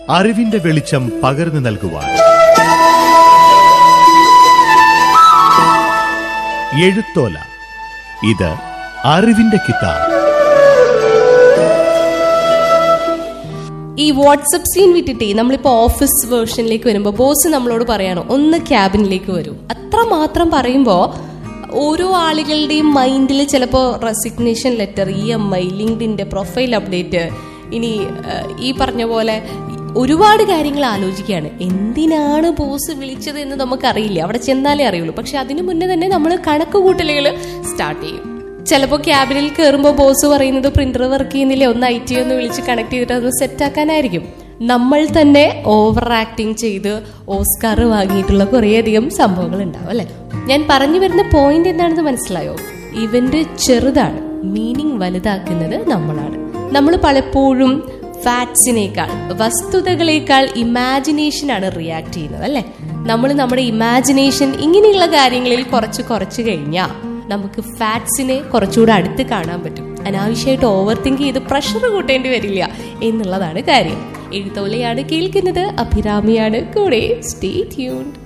അറിവിന്റെ വെളിച്ചം പകർന്നു നൽകുവാൻ എഴുത്തോല ഇത് അറിവിന്റെ കിതാബ് ഈ വാട്സപ്പ് സീൻ വിട്ടിട്ടേ നമ്മളിപ്പോ ഓഫീസ് വേർഷനിലേക്ക് വരുമ്പോൾ ബോസ് നമ്മളോട് പറയണം ഒന്ന് ക്യാബിനിലേക്ക് വരൂ അത്ര മാത്രം പറയുമ്പോൾ ഓരോ ആളുകളുടെയും മൈൻഡിൽ ചിലപ്പോൾ resignation letter E M I ലിങ്ക്ഡിന്റെ പ്രൊഫൈൽ അപ്ഡേറ്റ് ഇനി ഏഹ്, ഈ പറഞ്ഞ പോലെ ഒരുപാട് കാര്യങ്ങൾ ആലോചിക്കുകയാണ് എന്തിനാണ് ബോസ് വിളിച്ചത് എന്ന് നമുക്കറിയില്ല അവിടെ ചെന്നാലേ അറിയുള്ളൂ പക്ഷെ അതിനു മുന്നേ തന്നെ നമ്മൾ കണക്ക് കൂട്ടലുകൾ സ്റ്റാർട്ട് ചെയ്യും ചിലപ്പോൾ ക്യാബിനിൽ കയറുമ്പോൾ ബോസ് പറയുന്നത് പ്രിന്റർ വർക്ക് ചെയ്യുന്നില്ല ഒന്ന് ഐ ടി ഒന്ന് വിളിച്ച് കണക്ട് ചെയ്തിട്ട് അതൊന്ന് സെറ്റ് ആക്കാനായിരിക്കും നമ്മൾ തന്നെ ഓവർ ആക്ടിങ് ചെയ്ത് ഓസ്കാർ വാങ്ങിയിട്ടുള്ള കുറേയധികം സംഭവങ്ങൾ ഉണ്ടാവും അല്ലെ ഞാൻ പറഞ്ഞു വരുന്ന പോയിന്റ് എന്താണെന്ന് മനസ്സിലായോ ഇവന്റ് ചെറുതാണ് മീനിങ് വലുതാക്കുന്നത് നമ്മളാണ് നമ്മൾ പലപ്പോഴും ഫാക്ട്സിനേക്കാൾ വസ്തുതകളേക്കാൾ ഇമാജിനേഷനാണ് റിയാക്ട് ചെയ്യുന്നത് അല്ലെ നമ്മൾ നമ്മുടെ ഇമാജിനേഷൻ ഇങ്ങനെയുള്ള കാര്യങ്ങളിൽ കുറച്ച് കുറച്ച് കഴിഞ്ഞാൽ നമുക്ക് ഫാറ്റ്സിനെ കുറച്ചുകൂടെ അടുത്ത് കാണാൻ പറ്റും അനാവശ്യമായിട്ട് ഓവർ തിങ്ക് ചെയ്ത് പ്രഷർ കൂട്ടേണ്ടി വരില്ല എന്നുള്ളതാണ് കാര്യം എഴുത്തോലയാണ് കേൾക്കുന്നത് അഭിരാമിയാണ് കൂടെ സ്റ്റേ ട്യൂൺഡ്